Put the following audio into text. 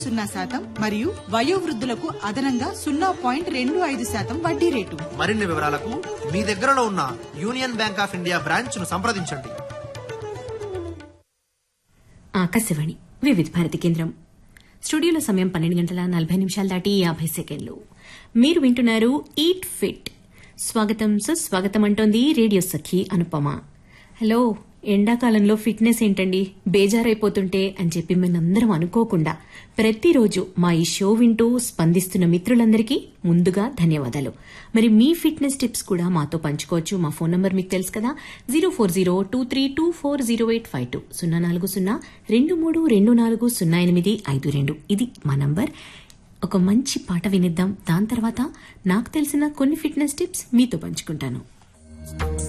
సున్నా శాతం మరియు వయోవృద్ధులకు అదనంగా సున్నా పాయింట్ రెండు ఐదు శాతం వడ్డీ రేటు మరిన్ని వివరాలకు మీ దగ్గరలో ఉన్న Union Bank of India branch ను సంప్రదించండి ఆకాశవాణి వివిధ భారతి కేంద్రం స్టూడియోలో సమయం పన్నెండు గంటల నలభై నిమిషాలు దాటి యాభై సెకండ్లు మీరు వింటున్నారు ఈట్ ఫిట్ స్వాగతం సుస్వాగతం అంటోంది రేడియో సఖి అనుపమ హలో ఎండాకాలంలో ఫిట్నెస్ ఏంటండి బేజారైపోతుంటే అని చెప్పి మనందరం అనుకోకుండా ప్రతిరోజు మా ఈ షో వింటూ స్పందిస్తున్న మిత్రులందరికీ ముందుగా ధన్యవాదాలు మరి మీ ఫిట్నెస్ టిప్స్ కూడా మాతో పంచుకోవచ్చు మా ఫోన్ నంబర్ మీకు తెలుసు కదా zero four zero two three two four zero eight five two సున్నా నాలుగు సున్నా రెండు మూడు రెండు నాలుగు సున్నా ఎనిమిది ఐదు రెండు ఇది మా నంబర్ ఒక మంచి పాట వినిద్దాం దాని తర్వాత నాకు తెలిసిన కొన్ని ఫిట్నెస్ టిప్స్ మీతో పంచుకుంటాను